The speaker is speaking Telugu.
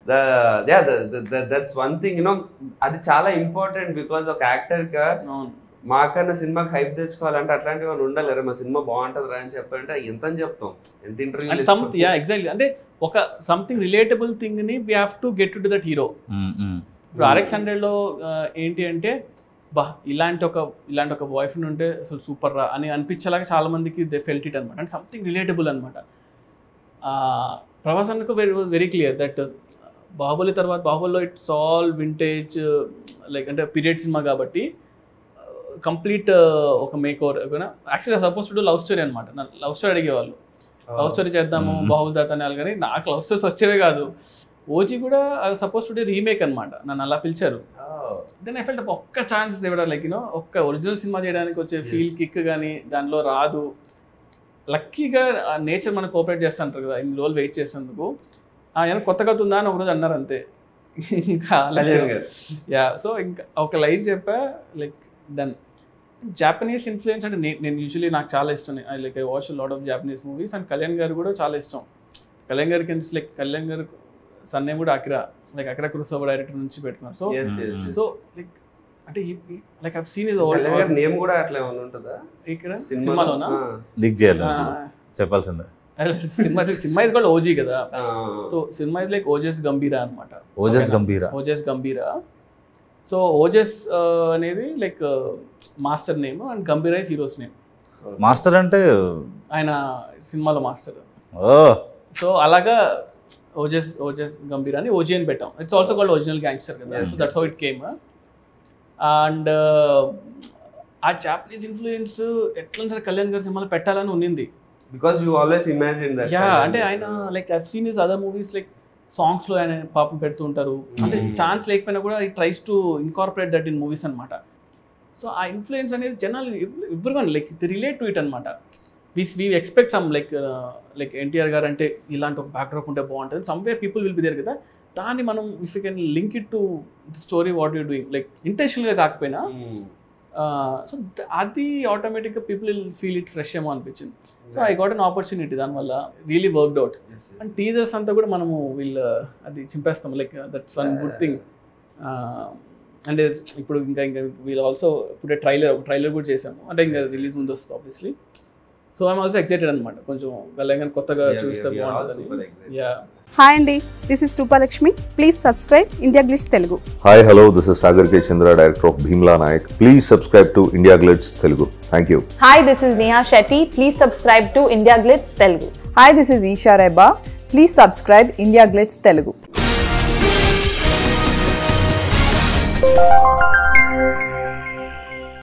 దట్స్ వన్ థింగ్ యూనో అది చాలా ఇంపార్టెంట్ బికాస్ ఒక యాక్టర్ గా అవును మాకన్నా సినిమాకి హైప్ తెచ్చుకోవాలంటే అట్లాంటివి వాళ్ళు ఉండాలి రా మా సినిమా బాగుంటది రా అని చెప్పాలంటే ఎంత అని చెప్తాం ఎంత అంటే సమ్ యా ఇంటర్వ్యూ ఎగ్జాక్ట్లీ అంటే ఒక సంథింగ్ రిలేటబుల్ థింగ్ ని we have to get to that hero hmm, hmm. ఇప్పుడు ఆర్ఎక్స్ హండ్రెడ్లో ఏంటి అంటే బా ఇలాంటి ఒక ఇలాంటి ఒక బాయ్ ఫ్రెండ్ ఉంటే అసలు సూపర్ రా అని అనిపించేలాగా చాలా మందికి దే ఫెల్ట్ ఇట్ అనమాట అంటే సంథింగ్ రిలేటబుల్ అనమాట ప్రభాస్ అన్నకు very very clear that Baahubali తర్వాత బాహుబలిలో ఇట్స్ ఆల్ వింటేజ్ లైక్ అంటే పీరియడ్ సినిమా కాబట్టి కంప్లీట్ ఒక మేక్ ఓవర్ యాక్చువల్గా సపోజ్ టు లవ్ స్టోరీ అనమాట లవ్ స్టోరీ అడిగేవాళ్ళు లవ్ స్టోరీ చేద్దాము Mm. బాహుబలి తాత అని కానీ నాకు లవ్ స్టోరీస్ వచ్చేవే కాదు ఓజీ కూడా సపోజ్ టు రీమేక్ అనమాట నన్ను అలా పిలిచారు దెన్ ఐ ఫెల్ట్ ఒక్క ఛాన్స్ ఇవ్వడం లైక్ యూనో ఒక్క ఒరిజినల్ సినిమా చేయడానికి వచ్చే ఫీల్ Yes. కిక్ కానీ దానిలో రాదు లక్కీగా నేచర్ మనకు కోఆపరేట్ చేస్తుంటారు కదా ఇన్ని రోజులు వెయిట్ చేసేందుకు ఆయన కొత్తగా ఉందా అని ఒకరోజు అన్నారు అంతే ఇంకా కళ్యాణ్ గారు యా సో ఇంకా ఒక లైన్ చెప్పా లైక్ డన్ జాపనీస్ ఇన్ఫ్లుయెన్స్ అంటే నే- నేను యూజువలీ నాకు చాలా ఇష్టం I like I watch lot of Japanese movies and Kalyan garu కూడా చాలా ఇష్టం కళ్యాణ్ గారికి లైక్ కళ్యాణ్ గారు సన్నే కూడా అకిరా లైక్ అకిరా కురుసోబా డైరెక్టర్ నుంచి పెట్టుకున్నారు so Yes, yes, Mm. yes. So like అంటే like I've seen is Kalyan గారి నేమ్ కూడా అట్లా ఏమైనా ఉంటుందా ఇక్కడ సినిమాలో సినిమాలోనా ఆ. లీక్ చేయాలి ఆ, చెప్పాల్సిందే సినిమా సినిమా ఇస్ కూడా ఓజీ కదా ఆ. సో సినిమా ఇస్ లైక్ ఓజస్ గంభీరా అనమాట ఓజస్ గంభీర ఓజస్ గంభీరా సో ఓజస్ అనేది like master name and Gambheera is hero's name master అంటే ఆయన సినిమాలో మాస్టర్ ఓ సో అలాగా ఓజస్ ఓజస్ గంభీర్ అని ఓజీ అని పెట్టాం it's also called original gangster కదా Yes, so that's how it came and uh Japanese influence ఎట్లా సరే కళ్యాణ్ గారి సినిమాలో పెట్టాలని ఉన్నింది because you always imagine that yeah అంటే ఆయన like I've seen is other movies like songs లో ఆయన పాపం పెడుతూ ఉంటారు అంటే Mm. ఛాన్స్ లేకపోయినా కూడా ఈ tries to incorporate that in movies అనమాట సో ఆ ఇన్ఫ్లుయెన్స్ అనేది జనాలు ఎవరు లైక్ రిలేట్ టు ఇట్ అనమాట we we expect some like like NTR garu అంటే ఇలాంటి ఒక బ్యాక్డ్రాప్ ఉంటే బాగుంటుంది somewhere people will be there కదా దాన్ని మనం if you can link it to the story what you doing like ఇంటెన్షనల్గా కాకపోయినా సో అది ఆటోమేటిక్గా people will feel it fresh ఏమో అనిపించింది so I got an opportunity దానివల్ల really worked out and teasers అంతా కూడా మనము వీళ్ళు అది చింపేస్తాం like that's one good thing అంటే ఇప్పుడు ఇంకా ఇంకా వీళ్ళు ఆల్సో ఇప్పుడే ట్రైలర్ ఒక ట్రైలర్ కూడా చేసాము అంటే ఇంకా రిలీజ్ ముందు వస్తుంది obviously so I'm also excited అనమాట కొంచెం కళ్యాణ్ కొత్తగా చూస్తే బాగుంటుందని యా హాయ్ అండి this is Roopalakshmi please subscribe India Glitz Telugu Hi, hello, this is Sagar K. Chandra, director of Bhimla Nayak. Please subscribe to India Glitz Telugu. Thank you. Hi, this is Neha Shetty. Please subscribe to India Glitz Telugu. Hi this is Esha Rebba please subscribe India Glitz Telugu